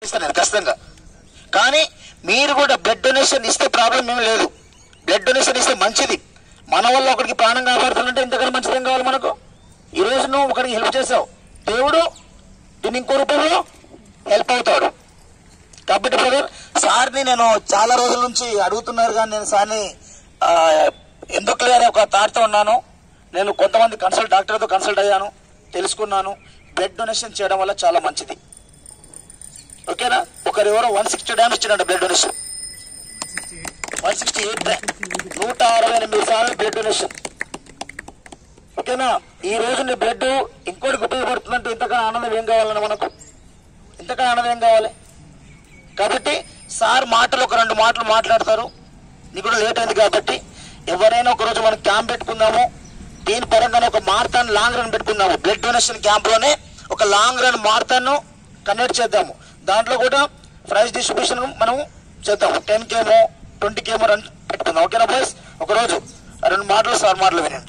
ఇస్తాను నేను ఖచ్చితంగా కానీ మీరు కూడా బ్లడ్ డొనేషన్ ఇస్తే ప్రాబ్లం ఏం లేదు బ్లడ్ డొనేషన్ ఇస్తే మంచిది మన వల్ల ఒకరికి ప్రాణం కాపాడుతుందంటే ఇంతకన్నా మంచిది ఏం కావాలి మనకు ఈ రోజు నువ్వు ఒకరికి హెల్ప్ చేసావు దేవుడు దీన్ని ఇంకో రూపంలో హెల్ప్ అవుతాడు కాబట్టి బ్రదర్ సార్ని నేను చాలా రోజుల నుంచి అడుగుతున్నారు కానీ నేను సార్ని ఆ, ఎందుకు లేని ఒక థాట్తో ఉన్నాను నేను కొంతమంది కన్సల్ట్ డాక్టర్తో కన్సల్ట్ అయ్యాను తెలుసుకున్నాను బ్లడ్ డొనేషన్ చేయడం వల్ల చాలా మంచిది ఓకేనా ఒకరు ఎవరో వన్ సిక్స్టీ డ్యామ్స్ ఇచ్చాడంట blood donation one sixty eight నూట అరవై ఎనిమిది సార్లు బ్లడ్ డొనేషన్ ఓకేనా ఈ రోజు నీ బ్లడ్ ఇంకోటికి ఉపయోగపడుతుందంటే ఇంతకన్నా ఆనందం ఏం కావాలన్న మనకు ఇంతకన్నా ఆనందం ఏం కావాలి కాబట్టి సార్ మాటలు ఒక రెండు మాటలు మాట్లాడతారు నీకు కూడా లేట్ అయింది కాబట్టి ఎవరైనా ఒక రోజు మనం క్యాంప్ పెట్టుకుందాము దీని పరంగానే ఒక మారథాన్ లాంగ్ రన్ పెట్టుకుందాము బ్లడ్ డొనేషన్ క్యాంప్ లోనే ఒక లాంగ్ రన్ మారథాన్ కండక్ట్ చేద్దాము దాంట్లో కూడా ప్రైజ్ డిస్ట్రిబ్యూషన్ మనం చేద్దాము టెన్ కేమో ట్వంటీ కేమో రన్ పెట్టుకుందాం ఓకేనా బాయ్స్ ఒక రోజు రెండు మాటలు సార్ మాటలు వినండి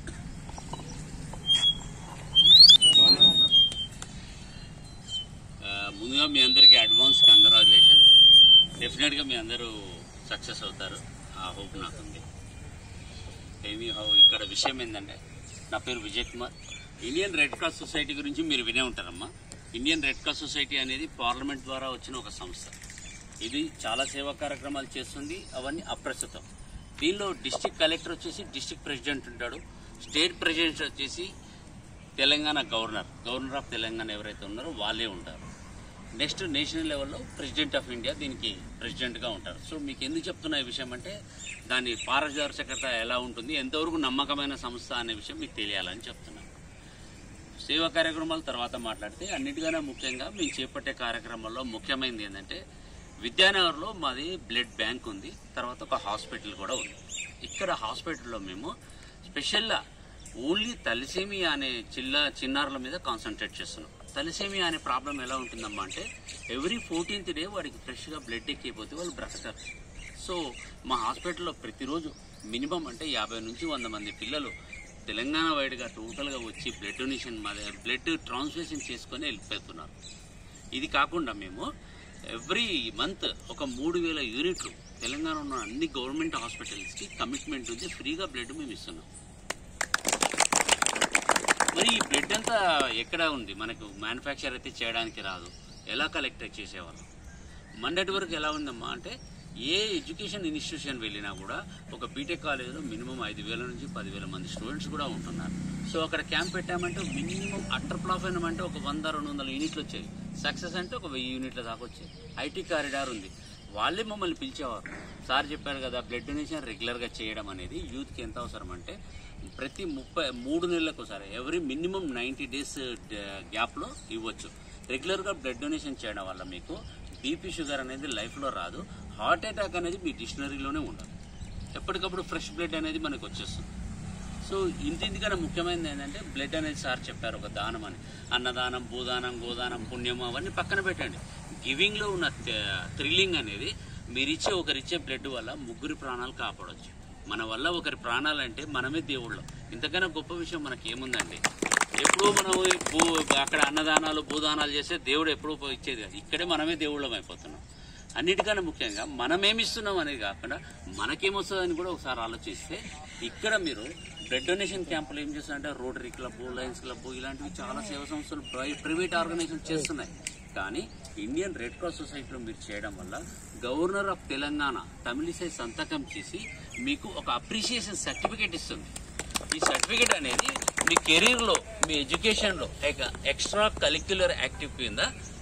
ఆ, ముందుగా మీ అందరికీ అడ్వాన్స్ కంగ్రాచులేషన్ డెఫినెట్గా మీ అందరూ సక్సెస్ అవుతారు ఆ హోప్ నాకుంది ఏమీ హౌ ఇక్కడ విషయం ఏంటంటే నా పేరు Vijay Kumar Indian Red Cross Society గురించి మీరు వినే ఉంటారమ్మా ఇండియన్ రెడ్ క్రాస్ సొసైటీ అనేది పార్లమెంట్ ద్వారా వచ్చిన ఒక సంస్థ ఇది చాలా సేవా కార్యక్రమాలు చేస్తుంది అవన్నీ అప్రస్తుతం దీనిలో డిస్టిక్ కలెక్టర్ వచ్చేసి డిస్టిక్ ప్రెసిడెంట్ ఉంటాడు స్టేట్ ప్రెసిడెంట్ వచ్చేసి Telangana governor governor of Telangana ఎవరైతే ఉన్నారో వాళ్ళే ఉంటారు నెక్స్ట్ నేషనల్ లెవెల్లో ప్రెసిడెంట్ ఆఫ్ ఇండియా దీనికి ప్రెసిడెంట్గా ఉంటారు సో మీకు ఎందుకు చెప్తున్న ఈ విషయం అంటే దాని పారదర్శకత ఎలా ఉంటుంది ఎంతవరకు నమ్మకమైన సంస్థ అనే విషయం మీకు తెలియాలని చెప్తున్నాను సేవా కార్యక్రమాల తర్వాత మాట్లాడితే అన్నిటికన్నా ముఖ్యంగా మేము చేపట్టే కార్యక్రమాల్లో ముఖ్యమైనది ఏంటంటే విద్యానగర్లో మాది బ్లడ్ బ్యాంక్ ఉంది తర్వాత ఒక హాస్పిటల్ కూడా ఉంది ఇక్కడ హాస్పిటల్లో మేము స్పెషల్గా ఓన్లీ తలసేమియా అనే చిల్ల చిన్నారుల మీద కాన్సన్ట్రేట్ చేస్తున్నాం తలసేమియా అనే ప్రాబ్లం ఎలా ఉంటుందమ్మా అంటే ఎవ్రీ ఫోర్టీన్త్ డే వాడికి ఫ్రెష్గా బ్లడ్ ఎక్కిపోతే వాళ్ళు బ్రతకరు సో మా హాస్పిటల్లో ప్రతిరోజు మినిమం అంటే యాభై నుంచి వంద మంది పిల్లలు తెలంగాణ వైడ్గా టోటల్గా వచ్చి బ్లడ్ డొనేషన్ బ్లడ్ ట్రాన్స్ఫ్యూషన్ చేసుకొని వెళ్ళిపోతున్నారు ఇది కాకుండా మేము ఎవ్రీ మంత్ ఒక మూడు వేల యూనిట్లు తెలంగాణ ఉన్న అన్ని గవర్నమెంట్ హాస్పిటల్స్కి కమిట్మెంట్ ఉంది ఫ్రీగా బ్లడ్ మేము ఇస్తున్నాం మరి ఈ బ్లడ్ అంతా ఎక్కడ ఉంది మనకు మ్యానుఫ్యాక్చర్ అయితే చేయడానికి రాదు ఎలా కలెక్ట్ చేసేవాళ్ళం మండటి వరకు ఎలా ఉందమ్మా అంటే ఏ ఎడ్యుకేషన్ ఇన్స్టిట్యూషన్ వెళ్ళినా కూడా ఒక బీటెక్ కాలేజీలో మినిమం ఐదు వేల నుంచి పదివేల మంది స్టూడెంట్స్ కూడా ఉంటున్నారు సో అక్కడ క్యాంప్ పెట్టామంటే మినిమం అట్టర్ ప్లాఫ్ అయినామంటే ఒక వంద రెండు వందల యూనిట్లు వచ్చాయి సక్సెస్ అంటే ఒక వెయ్యి యూనిట్ల దాకా వచ్చాయి ఐటీ కారిడార్ ఉంది వాళ్ళే మమ్మల్ని పిలిచేవారు సార్ చెప్పారు కదా బ్లడ్ డొనేషన్ రెగ్యులర్గా చేయడం అనేది యూత్కి ఎంత అవసరం అంటే ప్రతి ముప్పై మూడు నెలలకు ఒకసారి ఎవ్రీ మినిమం నైంటీ డేస్ గ్యాప్లో ఇవ్వచ్చు రెగ్యులర్గా బ్లడ్ డొనేషన్ చేయడం వల్ల మీకు బీపీ షుగర్ అనేది లైఫ్లో రాదు హార్ట్ అటాక్ అనేది మీ డిక్షనరీలోనే ఉండదు ఎప్పటికప్పుడు ఫ్రెష్ బ్లడ్ అనేది మనకు వచ్చేస్తుంది సో ఇంటింటికన్నా ముఖ్యమైనది ఏంటంటే బ్లడ్ అనేది సార్ చెప్పారు ఒక దానం అని అన్నదానం భూదానం గోదానం పుణ్యం అవన్నీ పక్కన పెట్టండి గివింగ్లో ఉన్న థ్రిల్లింగ్ అనేది మీరు ఇచ్చే ఒకరిచ్చే బ్లడ్ వల్ల ముగ్గురి ప్రాణాలు కాపాడొచ్చు మన వల్ల ఒకరి ప్రాణాలు అంటే మనమే దేవుళ్ళం ఇంతకన్నా గొప్ప విషయం మనకి ఏముందండి ఎప్పుడూ మనం ఈ భూ అక్కడ అన్నదానాలు భూదానాలు చేస్తే దేవుడు ఎప్పుడూ ఇచ్చేది కాదు ఇక్కడే మనమే దేవుళ్ళం అయిపోతున్నాం అన్నిటికన్నా ముఖ్యంగా మనం ఏమిస్తున్నాం అనేది కాకుండా మనకేమొస్తుందని కూడా ఒకసారి ఆలోచిస్తే ఇక్కడ మీరు బ్లడ్ డొనేషన్ క్యాంపులు ఏం చేస్తున్నారంటే రోటరీ క్లబ్ లయన్స్ క్లబ్ ఇలాంటివి చాలా సేవా సంస్థలు ప్రై- ప్రైవేట్ ఆర్గనైజేషన్ చేస్తున్నాయి కానీ ఇండియన్ రెడ్ క్రాస్ సొసైటీలో మీరు చేయడం వల్ల గవర్నర్ ఆఫ్ తెలంగాణ తమిళిసై సంతకం చేసి మీకు ఒక అప్రిషియేషన్ సర్టిఫికేట్ ఇస్తుంది ఈ సర్టిఫికేట్ అనేది మీ కెరీర్లో మీ ఎడ్యుకేషన్లో ఎక్స్ట్రా కరిక్యులర్ యాక్టివ్ కింద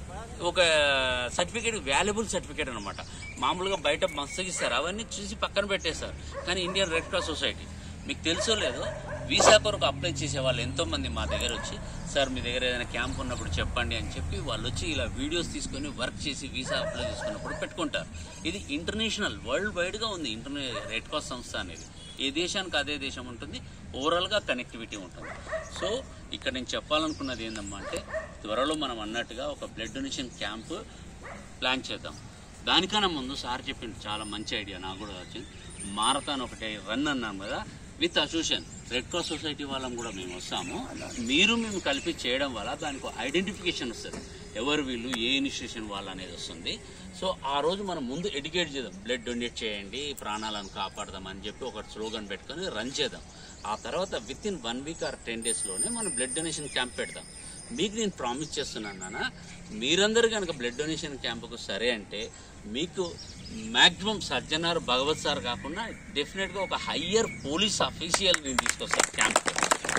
ఒక సర్టిఫికేట్ వాల్యుబుల్ సర్టిఫికేట్ అనమాట మామూలుగా బయట మస్తుగా ఇస్తారు అవన్నీ చూసి పక్కన పెట్టేస్తారు కానీ ఇండియన్ రెడ్ క్రాస్ సొసైటీ మీకు తెలుసో లేదో వీసా కొరకు అప్లై చేసే వాళ్ళు ఎంతో మంది మా దగ్గర వచ్చి సార్ మీ దగ్గర ఏదైనా క్యాంప్ ఉన్నప్పుడు చెప్పండి అని చెప్పి వాళ్ళు వచ్చి ఇలా వీడియోస్ తీసుకొని వర్క్ చేసి వీసా అప్లై చేసుకున్నప్పుడు పెట్టుకుంటారు ఇది ఇంటర్నేషనల్ వరల్డ్ వైడ్గా ఉంది ఇంటర్నే రెడ్ క్రాస్ సంస్థ అనేది ఏ దేశానికి అదే దేశం ఉంటుంది ఓవరాల్గా కనెక్టివిటీ ఉంటుంది సో ఇక్కడ నేను చెప్పాలనుకున్నది ఏందమ్మా అంటే త్వరలో మనం అన్నట్టుగా ఒక బ్లడ్ డొనేషన్ క్యాంప్ ప్లాన్ చేద్దాం దానికన్నా ముందు సార్ చెప్పింది చాలా మంచి ఐడియా నాకు కూడా వచ్చింది మారథాన్ ఒకటి రన్ అన్నాం కదా with association Red Cross Society వాళ్ళం కూడా మేము వస్తాము మీరు మేము కలిపి చేయడం వల్ల దానికి ఐడెంటిఫికేషన్ వస్తుంది ఎవరు వీళ్ళు ఏ ఇన్స్టిట్యూషన్ వాళ్ళు అనేది వస్తుంది సో ఆ రోజు మనం ముందు ఎడ్యుకేట్ చేద్దాం బ్లడ్ డొనేట్ చేయండి ప్రాణాలను కాపాడదాం అని చెప్పి ఒక స్లోగన్ పెట్టుకొని రన్ చేద్దాం ఆ తర్వాత with in one week or ten డేస్లోనే మనం బ్లడ్ డొనేషన్ క్యాంప్ పెడదాం మీకు నేను ప్రామిస్ చేస్తున్నాను నాన్న మీరందరూ కనుక బ్లడ్ డొనేషన్ క్యాంపుకు సరే అంటే మీకు మ్యాక్సిమం సజ్జనార్ భగవత్ సార్ కాకుండా డెఫినెట్గా ఒక హయ్యర్ పోలీస్ అఫీషియల్ నేను తీసుకొస్తాను క్యాంప్కి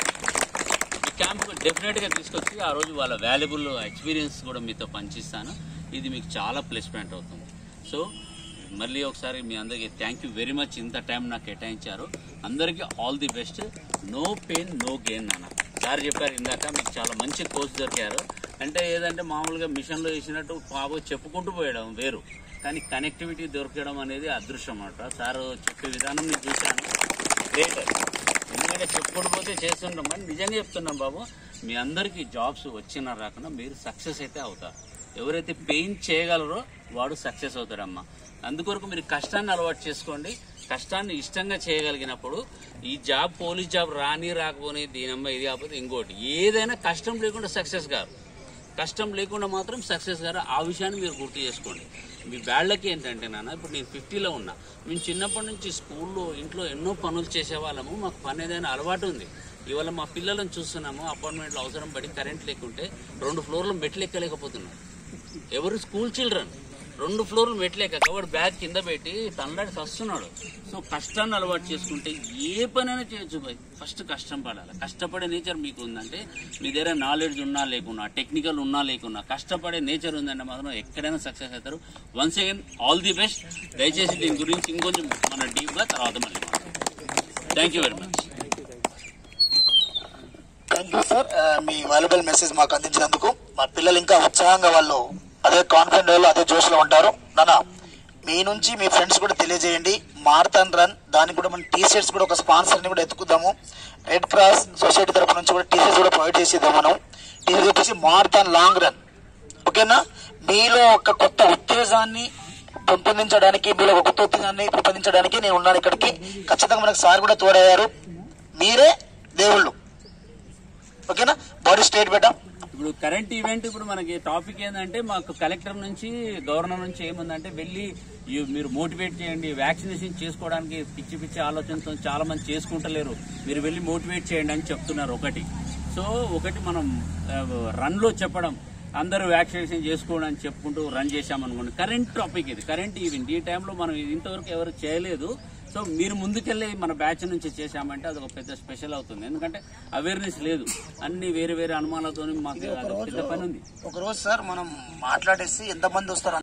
ఈ క్యాంప్కి డెఫినెట్గా తీసుకొచ్చి ఆ రోజు వాళ్ళ వాల్యుబుల్ ఎక్స్పీరియన్స్ కూడా మీతో పంచిస్తాను ఇది మీకు చాలా ప్లస్ పాయింట్ అవుతుంది సో మళ్ళీ ఒకసారి మీ అందరికీ థ్యాంక్ యూ వెరీ మచ్ ఇంత టైం నాకు కేటాయించారు అందరికీ all the best no pain no gain నాన్న సార్ చెప్పారు ఇందాక మీకు చాలా మంచి కోచ్ దొరికారు అంటే ఏదంటే మామూలుగా మిషన్లో వేసినట్టు బాబు చెప్పుకుంటూ పోయడం వేరు కానీ కనెక్టివిటీ దొరకడం అనేది అదృష్టం అన్నమాట సార్ చెప్పే విధానం నేను చూశాను గ్రేట్ ఎందుకంటే చెప్పుకుంటూ పోతే చేస్తుంటాం కానీ నిజంగా చెప్తున్నాం బాబు మీ అందరికీ జాబ్స్ వచ్చినా రాకుండా మీరు సక్సెస్ అయితే అవుతారు ఎవరైతే పెయిన్ చేయగలరో వాడు సక్సెస్ అవుతాడమ్మా అందుకొరకు మీరు కష్టాన్ని అలవాటు చేసుకోండి కష్టాన్ని ఇష్టంగా చేయగలిగినప్పుడు ఈ జాబ్ పోలీస్ జాబ్ రాని రాకపోని దీనమ్మ ఇది కాకపోతే ఇంకోటి ఏదైనా కష్టం లేకుండా సక్సెస్ కాదు కష్టం లేకుండా మాత్రం సక్సెస్ గారు ఆ విషయాన్ని మీరు గుర్తు చేసుకోండి మీ బ్యాళ్ళకి ఏంటంటే నాన్న ఇప్పుడు నేను ఫిఫ్టీలో ఉన్నా మేము చిన్నప్పటి నుంచి స్కూల్లో ఇంట్లో ఎన్నో పనులు చేసేవాళ్ళము మాకు పని ఏదైనా అలవాటు ఉంది ఇవాళ మా పిల్లలను చూస్తున్నాము అపార్ట్మెంట్లో అవసరం పడి కరెంట్ లేకుంటే రెండు ఫ్లోర్లు మెట్లు ఎక్కలేకపోతున్నారు ఎవరు స్కూల్ చిల్డ్రన్ రెండు ఫ్లోర్లు మెట్లేక వాడు బ్యాగ్ కింద పెట్టి తనలాడి వస్తున్నాడు సో కష్టాన్ని అలవాటు చేసుకుంటే ఏ పనైనా చేయొచ్చు బాయ్ ఫస్ట్ కష్టం పడాలి కష్టపడే నేచర్ మీకు ఉందంటే మీ దగ్గర నాలెడ్జ్ ఉన్నా లేకున్నా టెక్నికల్ ఉన్నా లేకున్నా కష్టపడే నేచర్ ఉందంటే మాత్రం ఎక్కడైనా సక్సెస్ అవుతారు once again all the best దయచేసి దీని గురించి ఇంకొంచెం మన డీప్గా తర్వాత మళ్ళీ thank you very much thank you sir మీ వాల్యుబుల్ మెసేజ్ మాకు అందించినందుకు మా పిల్లలు ఇంకా ఉత్సాహంగా వాళ్ళు అదే కాన్ఫిడెంట్ వాళ్ళు అదే జోష్లో ఉంటారు నాన్న మీ నుంచి మీ ఫ్రెండ్స్ కూడా తెలియజేయండి మారథాన్ రన్ దానికి కూడా మనం టీ షర్ట్స్ కూడా ఒక స్పాన్సర్ని కూడా ఎత్తుకుదాము రెడ్ క్రాస్ సొసైటీ తరపు నుంచి కూడా టీ షర్ట్స్ కూడా ప్రొవైడ్ చేసేద్దాం మనం టీ షర్ట్స్ వచ్చేసి మారథాన్ లాంగ్ రన్ ఓకేనా మీలో ఒక కొత్త ఉత్తేజాన్ని పెంపొందించడానికి మీలో ఒక కొత్త ఉత్తేజాన్ని పెంపొందించడానికి నేను ఉన్నాను ఇక్కడికి ఖచ్చితంగా మనకు సార్ కూడా తోడయ్యారు మీరే దేవుళ్ళు ఓకేనా బాడీ స్టేట్ బెటా ఇప్పుడు కరెంట్ ఈవెంట్ ఇప్పుడు మనకి టాపిక్ ఏంటంటే మాకు కలెక్టర్ నుంచి గవర్నర్ నుంచి ఏముందంటే వెళ్ళి ఈ మీరు మోటివేట్ చేయండి వ్యాక్సినేషన్ చేసుకోవడానికి పిచ్చి పిచ్చి ఆలోచనతో చాలా మంది చేసుకుంటలేరు మీరు వెళ్ళి మోటివేట్ చేయండి అని చెప్తున్నారు ఒకటి సో ఒకటి మనం రన్ లో చెప్పడం అందరూ వ్యాక్సినేషన్ చేసుకోవడం అని చెప్పుకుంటూ రన్ చేశామనుకోండి కరెంట్ టాపిక్ ఇది కరెంట్ ఈవెంట్ ఈ టైంలో మనం ఇది ఇంతవరకు ఎవరు చేయలేదు సో మీరు ముందుకెళ్ళి మన బ్యాచ్ నుంచి చేశామంటే అది ఒక పెద్ద స్పెషల్ అవుతుంది ఎందుకంటే అవేర్నెస్ లేదు అన్ని వేరే వేరే అనుమానాలతో మాకు అది పెద్ద పని ఉంది ఒక రోజు సార్ మనం మాట్లాడేసి ఎంతమంది వస్తారు